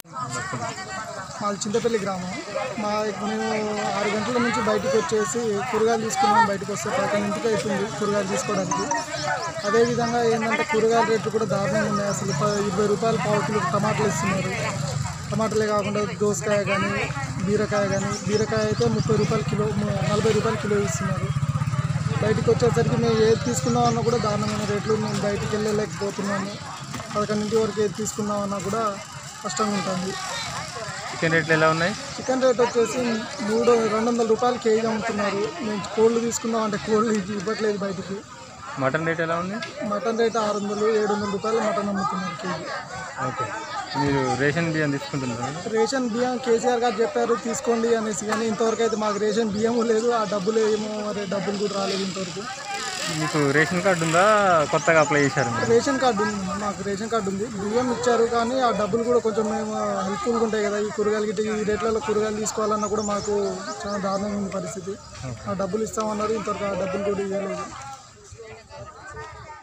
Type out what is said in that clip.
మాది చింతపల్లి గ్రామం మా మేము ఆరు గంటల నుంచి బయటకు వచ్చేసి కూరగాయలు తీసుకున్నాం బయటకు వస్తే పదకొండు ఇంటికి అవుతుంది కూరగాయలు తీసుకోవడానికి అదేవిధంగా ఏంటంటే కూరగాయల రేట్లు కూడా దారుణంగా ఉన్నాయి అసలు ప- ఇరవై రూపాయలు పావు కిలో టమాటాలు ఇస్తున్నారు టమాటాలే కాకుండా దోసకాయ కానీ బీరకాయ కానీ బీరకాయ అయితే ముప్పై రూపాయలు కిలో ము- నలభై రూపాయలు కిలో ఇస్తున్నారు బయటకు వచ్చేసరికి మేము ఏది తీసుకుందామన్నా కూడా దారుణమైన రేట్లు మేము బయటికి వెళ్ళలేకపోతున్నాము పదకొండింటి వరకు ఏది తీసుకుందామన్నా కూడా కష్టంగా ఉంటుంది చికెన్ రేట్లు ఎలా ఉన్నాయి చికెన్ రేట్ వచ్చేసి మూడు రెండు వందల రూపాయలు కేజీ అమ్ముతున్నారు మేము కోళ్ళు తీసుకుందాం అంటే కోళ్ళు ఇవ్వ- ఇవ్వట్లేదు బయటికి మటన్ రేట్ ఎలా ఉంది మటన్ రేట్ ఆరు వందలు ఏడు వందల రూపాయలు మటన్ అమ్ముతున్నారు కేజీ ఓకే మీరు రేషన్ బియ్యం తీసుకుంటున్నారు రేషన్ బియ్యం కేసీఆర్ గారు చెప్పారు తీసుకోండి అనేసి కానీ ఇంతవరకు అయితే మాకు రేషన్ బియ్యం లేదు ఆ డబ్బులు ఏమో మరి డబ్బులు కూడా రాలేదు ఇంతవరకు మీకు రేషన్ కార్డు ఉందా కొత్తగా అప్లై చేశారు మీరు రేషన్ కార్డు ఉంది మాకు రేషన్ కార్డు ఉంది బియ్యం ఇచ్చారు కానీ ఆ డబ్బులు కూడా కొంచెం మేము హెల్ప్ఫుల్గా ఉంటాయి కదా ఈ కూరగాయలు గిట్ట ఈ రేట్లలో కూరగాయలు తీసుకోవాలన్నా కూడా మాకు చాలా దారుణంగా ఉంది పరిస్థితి ఆ డబ్బులు ఇస్తామన్నారు ఇంతవరకు ఆ డబ్బులు కూడా ఇవ్వలేదు